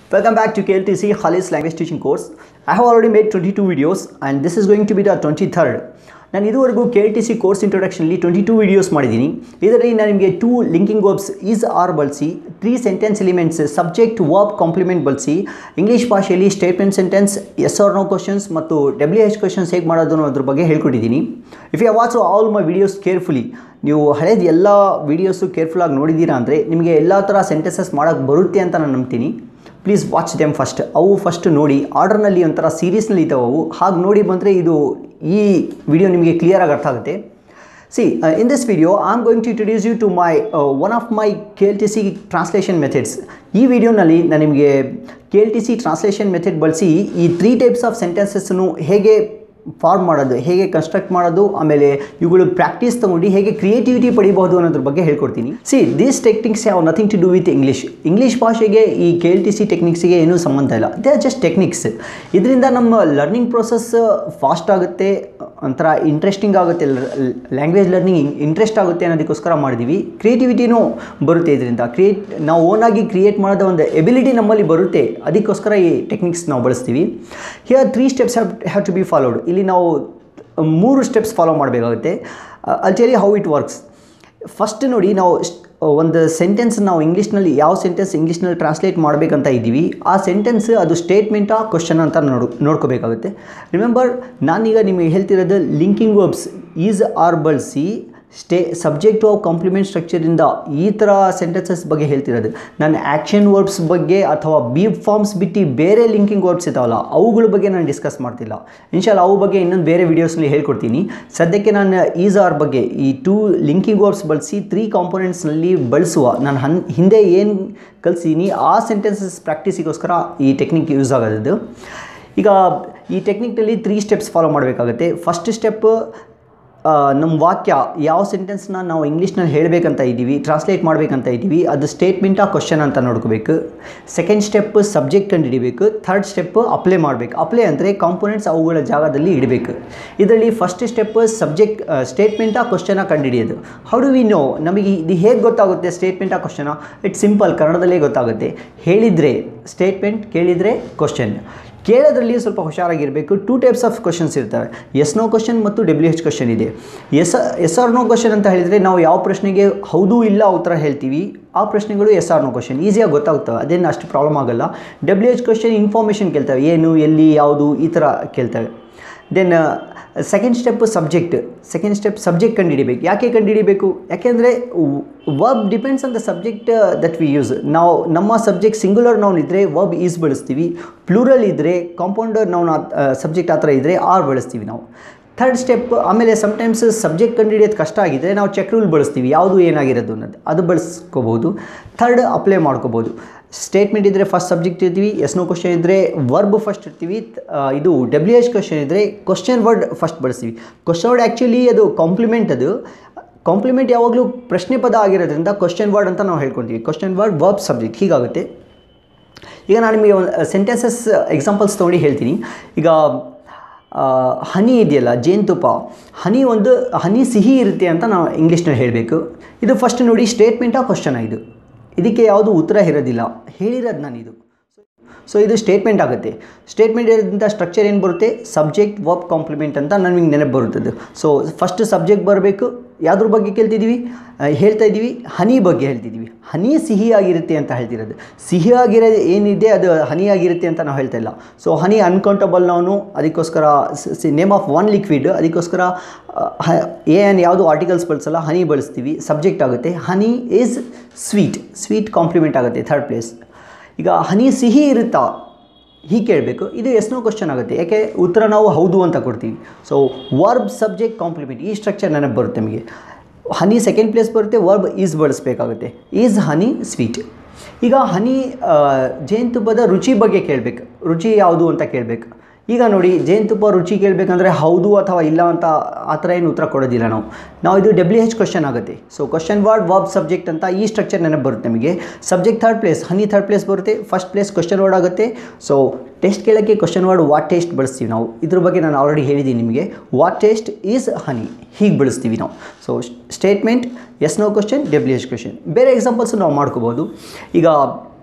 Welcome back to KLTC Khalis language teaching course. I have already made 22 videos and this is going to be the 23rd. ನಾನು ಇದುವರೆಗೂ K T C course ಇಂಟ್ರೊಡಕ್ಷನಲ್ಲಿ twenty two videos ಮಾಡಿದ್ದೀನಿ ಇದರಲ್ಲಿ ನಾನು ನಿಮಗೆ two linking verbs is are ಬಳಸಿ three sentence elements subject verb complement ಬಳಸಿ English ಭಾಷೆಯಲ್ಲಿ statement sentence yes or no questions ಮತ್ತು ಡಬ್ಲ್ಯೂ ಎಚ್ ಕ್ವಶನ್ಸ್ ಹೇಗೆ ಮಾಡೋದು ಅನ್ನೋದ್ರ ಬಗ್ಗೆ ಹೇಳ್ಕೊಟ್ಟಿದ್ದೀನಿ if you watch all my videos carefully ನೀವು ಹಳೇದು ಎಲ್ಲ ವೀಡಿಯೋಸು ಕೇರ್ಫುಲ್ಲಾಗಿ ನೋಡಿದ್ದೀರಾ ಅಂದರೆ ನಿಮಗೆ ಎಲ್ಲ ಥರ ಸೆಂಟೆನ್ಸಸ್ ಮಾಡೋಕ್ಕೆ ಬರುತ್ತೆ ಅಂತ ನಾನು ನಂಬ್ತೀನಿ ಪ್ಲೀಸ್ ವಾಚ್ ದೆಮ್ ಫಸ್ಟ್ ಅವು ಫಸ್ಟ್ ನೋಡಿ ಆರ್ಡರ್ನಲ್ಲಿ ಒಂಥರ ಸೀರೀಸ್ನಲ್ಲಿ ಇದ್ದಾವೆ ಅವು ಹಾಗೆ ನೋಡಿ ಬಂದರೆ ಇದು ಈ ವಿಡಿಯೋ ನಿಮಗೆ ಕ್ಲಿಯರಾಗಿ ಅರ್ಥ ಆಗುತ್ತೆ see in this video I am going to introduce you to my one of my K L T C translation methods ಈ ವಿಡಿಯೋನಲ್ಲಿ ನಾನು ನಿಮಗೆ K L T C translation method ಬಳಸಿ ಈ ತ್ರೀ ಟೈಪ್ಸ್ ಆಫ್ ಸೆಂಟೆನ್ಸಸ್ಸನ್ನು ಹೇಗೆ ಫಾರ್ಮ್ ಮಾಡೋದು ಹೇಗೆ construct ಮಾಡೋದು ಆಮೇಲೆ ಇವುಗಳು ಪ್ರಾಕ್ಟೀಸ್ ತೊಗೊಂಡು ಹೇಗೆ ಕ್ರಿಯೇಟಿವಿಟಿ ಪಡಿಬಹುದು ಅನ್ನೋದ್ರ ಬಗ್ಗೆ ಹೇಳ್ಕೊಡ್ತೀನಿ see these techniques have nothing to do with English English ಭಾಷೆಗೆ ಈ ಕೆ ಎಲ್ ಟಿ ಸಿ ಟೆಕ್ನಿಕ್ಸಿಗೆ ಏನೂ ಸಂಬಂಧ ಇಲ್ಲ ದೇ ಆರ್ ಜಸ್ಟ್ ಟೆಕ್ನಿಕ್ಸ್ ಇದರಿಂದ ನಮ್ಮ ಲರ್ನಿಂಗ್ ಪ್ರೋಸೆಸ್ ಫಾಸ್ಟ್ ಆಗುತ್ತೆ ಒಂಥರ ಇಂಟ್ರೆಸ್ಟಿಂಗ್ ಆಗುತ್ತೆ ಲ್ಯಾಂಗ್ವೇಜ್ ಲರ್ನಿಂಗ್ ಇಂಟ್ರೆಸ್ಟ್ ಆಗುತ್ತೆ ಅನ್ನೋದಕ್ಕೋಸ್ಕರ ಮಾಡಿದ್ದೀವಿ ಕ್ರಿಯೇಟಿವಿಟಿನೂ ಬರುತ್ತೆ ಇದರಿಂದ ಕ್ರಿಯೇಟ್ ನಾವು ಓನಾಗಿ ಕ್ರಿಯೇಟ್ ಮಾಡೋದ ಒಂದು ಎಬಿಲಿಟಿ ನಮ್ಮಲ್ಲಿ ಬರುತ್ತೆ ಅದಕ್ಕೋಸ್ಕರ ಈ ಟೆಕ್ನಿಕ್ಸ್ ನಾವು ಬಳಸ್ತೀವಿ here three steps have have to be followed ಇಲ್ಲಿ ನಾವು ಮೂರು ಸ್ಟೆಪ್ಸ್ ಫಾಲೋ ಮಾಡಬೇಕಾಗುತ್ತೆ ಅಲ್ಲಿ tell how it works first ನೋಡಿ ನಾವು ಒಂದು ಸೆಂಟೆನ್ಸ್ ನಾವು ಇಂಗ್ಲೀಷ್ನಲ್ಲಿ ಯಾವ ಸೆಂಟೆನ್ಸ್ ಇಂಗ್ಲೀಷ್ನಲ್ಲಿ ಟ್ರಾನ್ಸ್ಲೇಟ್ ಮಾಡಬೇಕಂತ ಇದ್ದೀವಿ ಆ ಸೆಂಟೆನ್ಸ್ ಅದು ಸ್ಟೇಟ್ಮೆಂಟಾ ಕ್ವಶನ್ ಅಂತ ನೋಡು ನೋಡ್ಕೋಬೇಕಾಗುತ್ತೆ ರಿಮೆಂಬರ್ ನಾನೀಗ ನಿಮಗೆ ಹೇಳ್ತಿರೋದು ಲಿಂಕಿಂಗ್ ವರ್ಬ್ಸ್ ಈಸ್ ಆರ್ ಬಳಸಿ ಸ್ಟೇ ಸಬ್ಜೆಕ್ಟ್ ಆಫ್ ಕಾಂಪ್ಲಿಮೆಂಟ್ ಸ್ಟ್ರಕ್ಚರಿಂದ ಈ ಥರ ಸೆಂಟೆನ್ಸಸ್ ಬಗ್ಗೆ ಹೇಳ್ತಿರೋದು ನಾನು ಆ್ಯಕ್ಷನ್ ವರ್ಬ್ಸ್ ಬಗ್ಗೆ ಅಥವಾ ಬಿ ಫಾರ್ಮ್ಸ್ ಬಿಟ್ಟು ಬೇರೆ ಲಿಂಕಿಂಗ್ ವರ್ಬ್ಸ್ ಇದ್ದಾವಲ್ಲ ಅವುಗಳ ಬಗ್ಗೆ ನಾನು ಡಿಸ್ಕಸ್ ಮಾಡ್ತಿಲ್ಲ ಇನ್ಶಾಲ್ಲ ಅವು ಬಗ್ಗೆ ಇನ್ನೊಂದು ಬೇರೆ ವೀಡಿಯೋಸ್ನಲ್ಲಿ ಹೇಳ್ಕೊಡ್ತೀನಿ ಸದ್ಯಕ್ಕೆ ನಾನು ಈಸ್ ಆರ್ ಬಗ್ಗೆ ಈ ಟೂ ಲಿಂಕಿಂಗ್ ವರ್ಬ್ಸ್ ಬಳಸಿ ತ್ರೀ ಕಾಂಪೋನೆಂಟ್ಸ್ನಲ್ಲಿ ಬಳಸುವ ನಾನು ಹನ್ ಹಿಂದೆ ಏನು ಕಲಿಸಿದ್ದೀನಿ ಆ ಸೆಂಟೆನ್ಸಸ್ ಪ್ರಾಕ್ಟೀಸಿಗೋಸ್ಕರ ಈ ಟೆಕ್ನಿಕ್ ಯೂಸ್ ಆಗೋದು ಈಗ ಈ ಟೆಕ್ನಿಕ್ನಲ್ಲಿ ತ್ರೀ ಸ್ಟೆಪ್ಸ್ ಫಾಲೋ ಮಾಡಬೇಕಾಗುತ್ತೆ ಫಸ್ಟ್ ಸ್ಟೆಪ್ ನಮ್ಮ ವಾಕ್ಯ ಯಾವ ಸೆಂಟೆನ್ಸ್ನ ನಾವು ಇಂಗ್ಲೀಷ್ನಲ್ಲಿ ಹೇಳಬೇಕಂತ ಇದ್ದೀವಿ ಟ್ರಾನ್ಸ್ಲೇಟ್ ಮಾಡಬೇಕಂತ ಇದ್ದೀವಿ ಅದು ಸ್ಟೇಟ್ಮೆಂಟಾ ಕ್ವಶನ್ ಅಂತ ನೋಡ್ಕೋಬೇಕು ಸೆಕೆಂಡ್ ಸ್ಟೆಪ್ ಸಬ್ಜೆಕ್ಟ್ ಕಂಡುಹಿಡಿಬೇಕು ಥರ್ಡ್ ಸ್ಟೆಪ್ ಅಪ್ಲೈ ಮಾಡಬೇಕು ಅಪ್ಲೈ ಅಂದರೆ ಕಾಂಪೋನೆಂಟ್ಸ್ ಅವುಗಳ ಜಾಗದಲ್ಲಿ ಇಡಬೇಕು ಇದರಲ್ಲಿ ಫಸ್ಟ್ ಸ್ಟೆಪ್ ಸಬ್ಜೆಕ್ಟ್ ಸ್ಟೇಟ್ಮೆಂಟಾ ಕ್ವಶನ ಕಂಡುಹಿಡಿಯೋದು ಹೌ ಡು ವಿ ನೋ ನಮಗೆ ಇದು ಹೇಗೆ ಗೊತ್ತಾಗುತ್ತೆ ಸ್ಟೇಟ್ಮೆಂಟಾ ಕ್ವಶನ ಇಟ್ಸ್ ಸಿಂಪಲ್ ಕನ್ನಡದಲ್ಲೇ ಗೊತ್ತಾಗುತ್ತೆ ಹೇಳಿದರೆ ಸ್ಟೇಟ್ಮೆಂಟ್ ಕೇಳಿದರೆ ಕ್ವಶನ್ ಕೇಳೋದ್ರಲ್ಲಿ ಸ್ವಲ್ಪ ಹುಷಾರಾಗಿರಬೇಕು ಟೂ ಟೈಪ್ಸ್ ಆಫ್ ಕ್ವಶನ್ಸ್ ಇರ್ತವೆ ಎಸ್ ನೋ ಕ್ವಶನ್ ಮತ್ತು ಡಬ್ಲ್ಯೂ ಎಚ್ ಕ್ವಶನ್ ಇದೆ yes yes or no question ಅಂತ ಹೇಳಿದರೆ ನಾವು ಯಾವ ಪ್ರಶ್ನೆಗೆ ಹೌದು ಇಲ್ಲ ಉತ್ತರ ಹೇಳ್ತೀವಿ ಆ ಪ್ರಶ್ನೆಗಳು ಎಸ್ ಆರ್ ನೋ ಕ್ವಶನ್ ಈಸಿಯಾಗಿ ಗೊತ್ತಾಗ್ತವೆ ಅದೇನು ಅಷ್ಟು ಪ್ರಾಬ್ಲಮ್ ಆಗೋಲ್ಲ ಡಬ್ಲ್ಯೂ ಎಚ್ ಕ್ವಶನ್ ಇನ್ಫಾರ್ಮೇಷನ್ ಕೇಳ್ತವೆ ಏನು ಎಲ್ಲಿ ಯಾವುದು ಈ ಥರ ಕೇಳ್ತವೆ then second step subject second step subject ಕಂಡುಹಿಡಿಬೇಕು ಯಾಕೆ ಕಂಡುಹಿಡಿಬೇಕು ಯಾಕೆಂದರೆ verb depends on the subject that we use ನಾವು ನಮ್ಮ ಸಬ್ಜೆಕ್ಟ್ ಸಿಂಗುಲರ್ ನಾವು ಇದ್ದರೆ ವರ್ಬ್ ಈಸ್ ಬಳಸ್ತೀವಿ ಪ್ಲೂರಲ್ ಇದ್ದರೆ ಕಾಂಪೌಂಡರ್ ನಾವು ಸಬ್ಜೆಕ್ಟ್ ಆ ಥರ ಇದ್ದರೆ ಆರ್ ಬಳಸ್ತೀವಿ ನಾವು ಥರ್ಡ್ ಸ್ಟೆಪ್ ಆಮೇಲೆ ಸಮ್ಟೈಮ್ಸ್ ಸಬ್ಜೆಕ್ಟ್ ಕಂಡುಹಿಡಿಯೋದು ಕಷ್ಟ ಆಗಿದ್ದರೆ ನಾವು ಚೆಕ್ ರೂಲ್ ಬಳಸ್ತೀವಿ ಯಾವುದು ಏನಾಗಿರೋದು ಅನ್ನೋದು ಅದು ಬಳಸ್ಕೋಬೋದು ಥರ್ಡ್ ಅಪ್ಲೈ ಮಾಡ್ಕೋಬೋದು ಸ್ಟೇಟ್ಮೆಂಟ್ ಇದ್ದರೆ ಫಸ್ಟ್ ಸಬ್ಜೆಕ್ಟ್ ಇರ್ತೀವಿ ಎಸ್ ನೋ ಕ್ವಶನ್ ಇದ್ದರೆ ವರ್ಬ್ ಫಸ್ಟ್ ಇರ್ತೀವಿ ಇದು ಡಬ್ಲ್ಯೂ ಎಚ್ ಕ್ವಶನ್ ಇದ್ದರೆ ಕ್ವಶನ್ ವರ್ಡ್ ಫಸ್ಟ್ ಬಳಸ್ತೀವಿ ಕ್ವಶನ್ ವರ್ಡ್ ಆ್ಯಕ್ಚುಲಿ ಅದು ಕಾಂಪ್ಲಿಮೆಂಟ್ ಅದು ಕಾಂಪ್ಲಿಮೆಂಟ್ ಯಾವಾಗಲೂ ಪ್ರಶ್ನೆ ಪದ ಆಗಿರೋದ್ರಿಂದ ಕ್ವಶನ್ ವರ್ಡ್ ಅಂತ ನಾವು ಹೇಳ್ಕೊತೀವಿ ಕ್ವಶನ್ ವರ್ಡ್ ವರ್ಬ್ ಸಬ್ಜೆಕ್ಟ್ ಹೀಗಾಗುತ್ತೆ ಈಗ ನಾನು ನಿಮಗೆ ಒಂದು ಸೆಂಟೆನ್ಸಸ್ ಎಕ್ಸಾಂಪಲ್ಸ್ ತೊಗೊಂಡು ಹೇಳ್ತೀನಿ ಈಗ ಹನಿ ಇದೆಯಲ್ಲ ಜೇನುತುಪ್ಪ ಹನಿ ಒಂದು ಹನಿ ಸಿಹಿ ಇರುತ್ತೆ ಅಂತ ನಾವು ಇಂಗ್ಲೀಷ್ನಲ್ಲಿ ಹೇಳಬೇಕು ಇದು ಫಸ್ಟ್ ನೋಡಿ ಸ್ಟೇಟ್ಮೆಂಟಾ ಕ್ವಶನ್ ಇದು ಇದಕ್ಕೆ ಯಾವುದು ಉತ್ತರ ಇರೋದಿಲ್ಲ ಹೇಳಿರೋದು ನಾನು ಇದು ಸೊ ಇದು ಸ್ಟೇಟ್ಮೆಂಟ್ ಆಗುತ್ತೆ ಸ್ಟೇಟ್ಮೆಂಟ್ ಇರೋದ್ರಿಂದ ಸ್ಟ್ರಕ್ಚರ್ ಏನು ಬರುತ್ತೆ ಸಬ್ಜೆಕ್ಟ್ ವರ್ಬ್ ಕಾಂಪ್ಲಿಮೆಂಟ್ ಅಂತ ನನಗೆ ನೆನಪು ಬರುತ್ತದೆ ಸೊ ಫಸ್ಟ್ ಸಬ್ಜೆಕ್ಟ್ ಬರಬೇಕು ಯಾವುದ್ರ ಬಗ್ಗೆ ಕೇಳ್ತಿದ್ದೀವಿ ಹೇಳ್ತಾ ಇದ್ದೀವಿ ಹನಿ ಬಗ್ಗೆ ಹೇಳ್ತಿದ್ದೀವಿ ಹನಿ ಸಿಹಿಯಾಗಿರುತ್ತೆ ಅಂತ ಹೇಳ್ತಿರೋದು ಸಿಹಿಯಾಗಿರೋದು ಏನಿದೆ ಅದು ಹನಿಯಾಗಿರುತ್ತೆ ಅಂತ ನಾವು ಹೇಳ್ತಾ ಇಲ್ಲ ಸೊ ಹನಿ ಅನ್ಕೌಂಟಬಲ್ ನಾವು ಅದಕ್ಕೋಸ್ಕರ ನೇಮ್ ಆಫ್ ಒನ್ ಲಿಕ್ವಿಡ್ ಅದಕ್ಕೋಸ್ಕರ ಏನು ಯಾವುದು ಆರ್ಟಿಕಲ್ಸ್ ಬಳಸಲ್ಲ ಹನಿ ಬಳಸ್ತೀವಿ ಸಬ್ಜೆಕ್ಟ್ ಆಗುತ್ತೆ honey is sweet sweet complement ಆಗುತ್ತೆ ಥರ್ಡ್ ಪ್ಲೇಸ್ ಈಗ ಹನಿ ಸಿಹಿ ಇರುತ್ತಾ ಹೀಗೆ ಕೇಳಬೇಕು ಇದು ಎಸ್ನೋ ಕ್ವಶನ್ ಆಗುತ್ತೆ ಯಾಕೆ ಉತ್ತರ ನಾವು ಹೌದು ಅಂತ ಕೊಡ್ತೀವಿ ಸೊ ವರ್ಬ್ ಸಬ್ಜೆಕ್ಟ್ ಕಾಂಪ್ಲಿಮೆಂಟ್ ಈ ಸ್ಟ್ರಕ್ಚರ್ ನೆನಪು ಬರುತ್ತೆ ನಮಗೆ ಹನಿ ಸೆಕೆಂಡ್ ಪ್ಲೇಸ್ ಬರುತ್ತೆ ವರ್ಬ್ ಈಸ್ ಬಳಸಬೇಕಾಗುತ್ತೆ ಈಸ್ ಹನಿ ಸ್ವೀಟ್ ಈಗ ಹನಿ ಜೇನುತುಪ್ಪದ ರುಚಿ ಬಗ್ಗೆ ಕೇಳಬೇಕು ರುಚಿ ಯಾವುದು ಅಂತ ಕೇಳಬೇಕು ಈಗ ನೋಡಿ ಜೇನುತುಪ್ಪ ರುಚಿ ಕೇಳಬೇಕಂದ್ರೆ ಹೌದು ಅಥವಾ ಇಲ್ಲ ಅಂತ ಆ ಥರ ಏನು ಉತ್ತರ ಕೊಡೋದಿಲ್ಲ ನಾವು ನಾವು ಇದು ಡಬ್ಲ್ಯೂ ಎಚ್ ಕ್ವಶನ್ ಆಗುತ್ತೆ so question word verb subject ಅಂತ ಈ ಸ್ಟ್ರಕ್ಚರ್ ನೆನಪು ಬರುತ್ತೆ ನಮಗೆ subject third place honey third place ಬರುತ್ತೆ ಫಸ್ಟ್ ಪ್ಲೇಸ್ ಕ್ವಶನ್ ವರ್ಡ್ ಆಗುತ್ತೆ ಸೊ ಟೆಸ್ಟ್ ಕೇಳೋಕ್ಕೆ ಕ್ವಶನ್ ವರ್ಡ್ ವಾಟ್ ಟೇಸ್ಟ್ ಬಳಸ್ತೀವಿ ನಾವು ಇದ್ರ ಬಗ್ಗೆ ನಾನು ಆಲ್ರೆಡಿ ಹೇಳಿದ್ದೀನಿ ನಿಮಗೆ ವಾಟ್ ಟೇಸ್ಟ್ ಈಸ್ ಹನಿ ಹೀಗೆ ಬಳಸ್ತೀವಿ ನಾವು so statement yes no question W H question ಬೇರೆ ಎಕ್ಸಾಂಪಲ್ಸು ನಾವು ಮಾಡ್ಕೋಬೋದು ಈಗ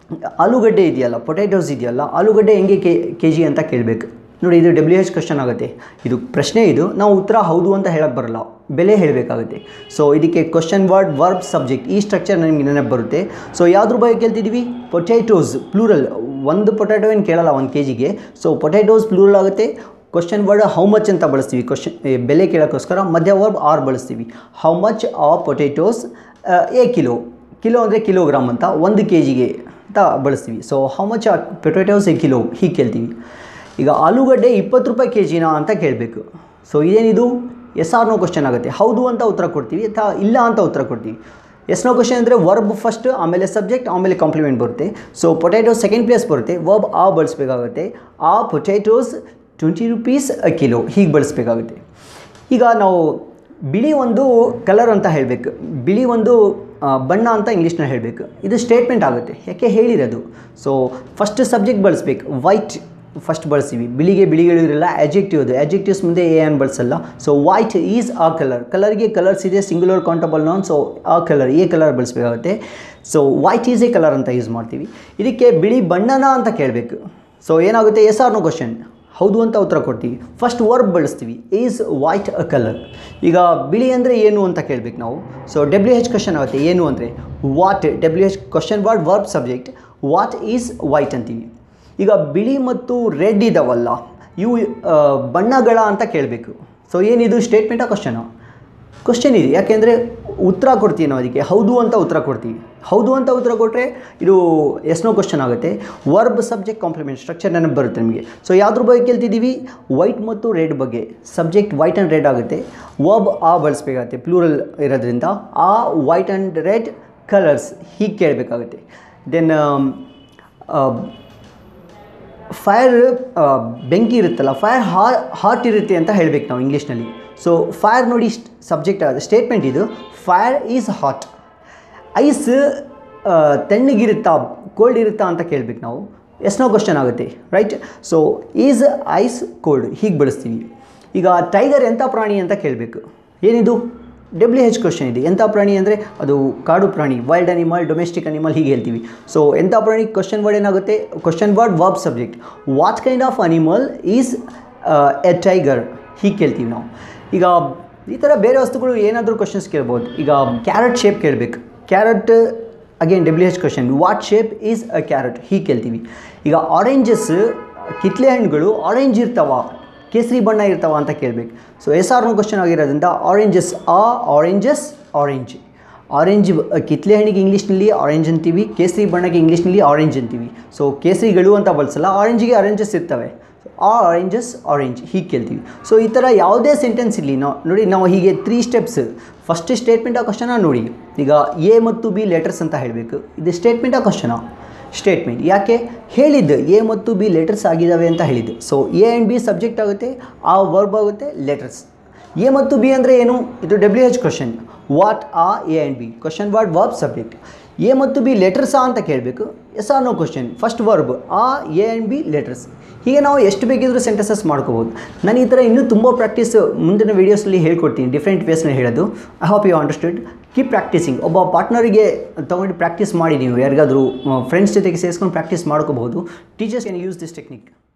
ಆಲೂಗಡ್ಡೆ ಇದೆಯಲ್ಲ ಪೊಟ್ಯಾಟೋಸ್ ಇದೆಯಲ್ಲ ಆಲೂಗಡ್ಡೆ ಹೆಂಗೆ ಕೆ ಕೆ ಜಿ ಅಂತ ಕೇಳಬೇಕು ನೋಡಿ ಇದು ಡಬ್ಲ್ಯೂ ಎಚ್ ಕ್ವಶನ್ ಆಗುತ್ತೆ ಇದು ಪ್ರಶ್ನೆ ಇದು ನಾವು ಉತ್ತರ ಹೌದು ಅಂತ ಹೇಳಕ್ಕೆ ಬರಲ್ಲ ಬೆಲೆ ಹೇಳಬೇಕಾಗುತ್ತೆ ಸೊ ಇದಕ್ಕೆ ಕ್ವಶನ್ ವರ್ಡ್ ವರ್ಬ್ ಸಬ್ಜೆಕ್ಟ್ ಈ ಸ್ಟ್ರಕ್ಚರ್ ನನಗೆ ನೆನಪು ಬರುತ್ತೆ ಸೊ ಯಾವ್ದ್ರ ಬಗ್ಗೆ ಕೇಳ್ತಿದ್ದೀವಿ ಪೊಟ್ಯಾಟೋಸ್ ಪ್ಲೂರಲ್ ಒಂದು ಪೊಟ್ಯಾಟೋ ಏನು ಕೇಳಲ್ಲ ಒಂದು ಕೆ ಜಿಗೆ ಸೊ ಪೊಟ್ಯಾಟೋಸ್ ಪ್ಲೂರಲ್ ಆಗುತ್ತೆ ಕ್ವಶನ್ ವರ್ಡ್ ಹೌ ಮಚ್ ಅಂತ ಬಳಸ್ತೀವಿ ಕ್ವಶನ್ ಬೆಲೆ ಕೇಳೋಕ್ಕೋಸ್ಕರ ಮಧ್ಯ ವರ್ಬ್ ಆರ್ ಬಳಸ್ತೀವಿ how much are potatoes a kilo kilo ಅಂದರೆ ಕಿಲೋಗ್ರಾಮ್ ಅಂತ ಒಂದು ಕೆ ಜಿಗೆ ಅಂತ ಬಳಸ್ತೀವಿ so how much are potatoes a kilo ಹೀಗೆ ಕೇಳ್ತೀವಿ ಈಗ ಆಲೂಗಡ್ಡೆ ಇಪ್ಪತ್ತು ರೂಪಾಯಿ ಕೆ ಜಿನಾ ಅಂತ ಕೇಳಬೇಕು ಸೊ ಇದೇನಿದು ಎಸ್ ಆರ್ ನೋ ಕ್ವಶನ್ ಆಗುತ್ತೆ ಹೌದು ಅಂತ ಉತ್ತರ ಕೊಡ್ತೀವಿ ಅಥವಾ ಇಲ್ಲ ಅಂತ ಉತ್ತರ ಕೊಡ್ತೀವಿ ಎಸ್ ನೋ ಕ್ವಶನ್ ಅಂದರೆ ವರ್ಬ್ ಫಸ್ಟ್ ಆಮೇಲೆ ಸಬ್ಜೆಕ್ಟ್ ಆಮೇಲೆ ಕಾಂಪ್ಲಿಮೆಂಟ್ ಬರುತ್ತೆ ಸೊ ಪೊಟ್ಯಾಟೋಸ್ ಸೆಕೆಂಡ್ ಪ್ಲೇಸ್ ಬರುತ್ತೆ ವರ್ಬ್ ಆ ಬಳಸಬೇಕಾಗುತ್ತೆ are potatoes twenty rupees a kilo ಹೀಗೆ ಬಳಸಬೇಕಾಗುತ್ತೆ ಈಗ ನಾವು ಬಿಳಿ ಒಂದು ಕಲರ್ ಅಂತ ಹೇಳಬೇಕು ಬಿಳಿ ಒಂದು ಆ, ಬಣ್ಣ ಅಂತ ಇಂಗ್ಲೀಷ್ನಲ್ಲಿ ಹೇಳಬೇಕು ಇದು ಸ್ಟೇಟ್ಮೆಂಟ್ ಆಗುತ್ತೆ ಯಾಕೆ ಹೇಳಿರೋದು ಸೊ ಫಸ್ಟ್ ಸಬ್ಜೆಕ್ಟ್ ಬಳಸ್ಬೇಕು ವೈಟ್ ಫಸ್ಟ್ ಬಳಸ್ತೀವಿ ಬಿಳಿಗೆ ಬಿಳಿಗಳು ಇರಲ್ಲ ಆ್ಯಜೆಕ್ಟಿವ್ ಅದು ಆ್ಯಜೆಕ್ಟಿವ್ಸ್ ಮುಂದೆ ಎ ಅನ್ ಬಳಸಲ್ಲ so white is a colour ಕಲರ್ಗೆ ಕಲರ್ಸ್ ಇದೆ singular countable noun so a colour a colour ಬಳಸಬೇಕಾಗುತ್ತೆ so white is a colour ಅಂತ ಯೂಸ್ ಮಾಡ್ತೀವಿ ಇದಕ್ಕೆ ಬಿಳಿ ಬಣ್ಣನ ಅಂತ ಕೇಳಬೇಕು ಸೊ ಏನಾಗುತ್ತೆ ಎಸ್ ಆರ್ ನೋ ಕ್ವಶನ್ ಹೌದು ಅಂತ ಉತ್ತರ ಕೊಡ್ತೀವಿ ಫಸ್ಟ್ ವರ್ಬ್ ಬಳಸ್ತೀವಿ ಈಸ್ ವೈಟ್ ಅ ಕಲರ್ ಈಗ ಬಿಳಿ ಅಂದರೆ ಏನು ಅಂತ ಕೇಳಬೇಕು ನಾವು ಸೊ ಡಬ್ಲ್ಯೂ ಹೆಚ್ ಕ್ವಶನ್ ಆಗುತ್ತೆ ಏನು ಅಂದರೆ what W H question word verb subject what is white ಅಂತೀವಿ ಈಗ ಬಿಳಿ ಮತ್ತು ರೆಡ್ ಇದಾವಲ್ಲ ಇವು ಆ, ಬಣ್ಣಗಳ ಅಂತ ಕೇಳಬೇಕು ಸೊ ಏನಿದು ಸ್ಟೇಟ್ಮೆಂಟಾ ಕ್ವಶನು ಕ್ವಶನ್ ಇದೆ ಯಾಕೆಂದರೆ ಉತ್ತರ ಕೊಡ್ತೀವಿ ನಾವು ಅದಕ್ಕೆ ಹೌದು ಅಂತ ಉತ್ತರ ಕೊಡ್ತೀವಿ ಹೌದು ಅಂತ ಉತ್ತರ ಕೊಟ್ಟರೆ ಇದು ಎಸ್ನೋ ಕ್ವಶನ್ ಆಗುತ್ತೆ ವರ್ಬ್ ಸಬ್ಜೆಕ್ಟ್ ಕಾಂಪ್ಲಿಮೆಂಟ್ ಸ್ಟ್ರಕ್ಚರ್ ನೆನಪು ಬರುತ್ತೆ ನಿಮಗೆ ಸೊ ಯಾವ್ದ್ರ ಬಗ್ಗೆ ಕೇಳ್ತಿದ್ದೀವಿ ವೈಟ್ ಮತ್ತು ರೆಡ್ ಬಗ್ಗೆ ಸಬ್ಜೆಕ್ಟ್ ವೈಟ್ ಆ್ಯಂಡ್ ರೆಡ್ ಆಗುತ್ತೆ ವರ್ಬ್ ಆ ಬಳಸಬೇಕಾಗುತ್ತೆ ಪ್ಲೂರಲ್ ಇರೋದ್ರಿಂದ ಆ ವೈಟ್ ಆ್ಯಂಡ್ ರೆಡ್ ಕಲರ್ಸ್ ಹೀಗೆ ಕೇಳಬೇಕಾಗುತ್ತೆ ದೆನ್ ಫೈರ್ ಬೆಂಕಿ ಇರುತ್ತಲ್ಲ ಫೈರ್ ಹಾ ಹಾಟ್ ಇರುತ್ತೆ ಅಂತ ಹೇಳಬೇಕು ನಾವು ಇಂಗ್ಲೀಷ್ನಲ್ಲಿ ಸೊ ಫೈರ್ ನೋಡಿ ಸಬ್ಜೆಕ್ಟ್ ಆದ ಸ್ಟೇಟ್ಮೆಂಟ್ ಇದು ಫೈರ್ ಈಸ್ ಹಾಟ್ ಐಸ್ ತಣ್ಣಗಿರುತ್ತಾ ಕೋಲ್ಡ್ ಇರುತ್ತಾ ಅಂತ ಕೇಳಬೇಕು ನಾವು ಎಸ್ನೋ ಕ್ವಶನ್ ಆಗುತ್ತೆ right so is ice cold ಹೀಗೆ ಬಳಸ್ತೀವಿ ಈಗ ಟೈಗರ್ ಎಂಥ ಪ್ರಾಣಿ ಅಂತ ಕೇಳಬೇಕು ಏನಿದು ಡಬ್ಲ್ಯೂ ಹೆಚ್ ಕ್ವಶನ್ ಇದೆ ಎಂಥ ಪ್ರಾಣಿ ಅಂದರೆ ಅದು ಕಾಡು ಪ್ರಾಣಿ ವೈಲ್ಡ್ ಅನಿಮಲ್ ಡೊಮೆಸ್ಟಿಕ್ ಅನಿಮಲ್ ಹೀಗೆ ಹೇಳ್ತೀವಿ ಸೊ ಎಂಥ ಪ್ರಾಣಿ ಕ್ವಶನ್ ವರ್ಡ್ ಏನಾಗುತ್ತೆ question word verb subject what kind of animal is a tiger ಹೀಗೆ ಕೇಳ್ತೀವಿ ನಾವು ಈಗ ಈ ಥರ ಬೇರೆ ವಸ್ತುಗಳು ಏನಾದರೂ ಕ್ವಶನ್ಸ್ ಕೇಳ್ಬೋದು ಈಗ ಕ್ಯಾರೆಟ್ ಶೇಪ್ ಕೇಳಬೇಕು carrot again W H question what shape is a carrot ಹೀಗೆ ಕೇಳ್ತೀವಿ ಈಗ ಆರೆಂಜಸ್ ಕಿತ್ಲೆ ಹಣ್ಣುಗಳು ಆರೆಂಜ್ ಇರ್ತಾವ ಕೇಸರಿ ಬಣ್ಣ ಇರ್ತಾವ ಅಂತ ಕೇಳಬೇಕು so yes or no question ಆಗಿರೋದ್ರಿಂದ ಆರೆಂಜಸ್ ಆ ಆರೆಂಜಸ್ ಆರೆಂಜ್ ಆರೆಂಜ್ ಕಿತ್ಲೆ ಹಣ್ಣಿಗೆ ಇಂಗ್ಲೀಷ್ನಲ್ಲಿ ಆರೆಂಜ್ ಅಂತೀವಿ ಕೇಸರಿ ಬಣ್ಣಕ್ಕೆ ಇಂಗ್ಲೀಷ್ನಲ್ಲಿ ಆರೆಂಜ್ ಅಂತೀವಿ ಸೊ ಕೇಸರಿಗಳು ಅಂತ ಬಳಸಲ್ಲ ಆರೆಂಜಿಗೆ ಆರೆಂಜಸ್ ಇರ್ತವೆ ಆ ಆರೆಂಜಸ್ ಆರೆಂಜ್ ಹೀಗೆ ಕೇಳ್ತೀವಿ ಸೊ ಈ ಥರ ಯಾವುದೇ ಸೆಂಟೆನ್ಸ್ ಇರಲಿ ನಾವು ನೋಡಿ ನಾವು ಹೀಗೆ ತ್ರೀ ಸ್ಟೆಪ್ಸ್ ಫಸ್ಟ್ ಸ್ಟೇಟ್ಮೆಂಟ್ ಆ ಕ್ವಶನ ನೋಡಿ ಈಗ ಎ ಮತ್ತು ಬಿ ಲೆಟರ್ಸ್ ಅಂತ ಹೇಳಬೇಕು ಇದು ಸ್ಟೇಟ್ಮೆಂಟ್ ಆ ಕ್ವಶನ ಸ್ಟೇಟ್ಮೆಂಟ್ ಯಾಕೆ ಹೇಳಿದ್ದು ಎ ಮತ್ತು ಬಿ ಲೆಟರ್ಸ್ ಆಗಿದ್ದಾವೆ ಅಂತ ಹೇಳಿದ್ದು so A and B subject ಆಗುತ್ತೆ ಆ ವರ್ಬ್ ಆಗುತ್ತೆ ಲೆಟರ್ಸ್ ಎ ಮತ್ತು ಬಿ ಅಂದರೆ ಏನು ಇದು ಡಬ್ಲ್ಯೂ ಎಚ್ ಕ್ವಶನ್ ವಾಟ್ ಆ A and B question word verb subject A ಮತ್ತು ಬಿ ಲೆಟರ್ಸಾ ಅಂತ ಕೇಳಬೇಕು yes or no question first verb ಆ ಎ ಆ್ಯಂಡ್ ಬಿ ಲೆಟರ್ಸ್ ಹೀಗೆ ನಾವು ಎಷ್ಟು ಬೇಕಿದ್ರೂ ಸೆಂಟೆನ್ಸಸ್ ಮಾಡ್ಕೋಬೋದು ನಾನು ಈ ಥರ ಇನ್ನೂ ತುಂಬ ಪ್ರಾಕ್ಟೀಸ್ ಮುಂದಿನ ವೀಡಿಯೋಸಲ್ಲಿ ಹೇಳ್ಕೊಡ್ತೀನಿ ಡಿಫ್ರೆಂಟ್ ವೇಸ್ನಲ್ಲಿ ಹೇಳೋದು I hope you understood keep practising ಒಬ್ಬ ಪಾರ್ಟ್ನರಿಗೆ ತೊಗೊಂಡು ಪ್ರಾಕ್ಟೀಸ್ ಮಾಡಿ ನೀವು ಯಾರಿಗಾದರೂ ಫ್ರೆಂಡ್ಸ್ ಜೊತೆಗೆ ಸೇರಿಸ್ಕೊಂಡು ಪ್ರಾಕ್ಟೀಸ್ ಮಾಡ್ಕೋಬಹುದು teachers can use this technique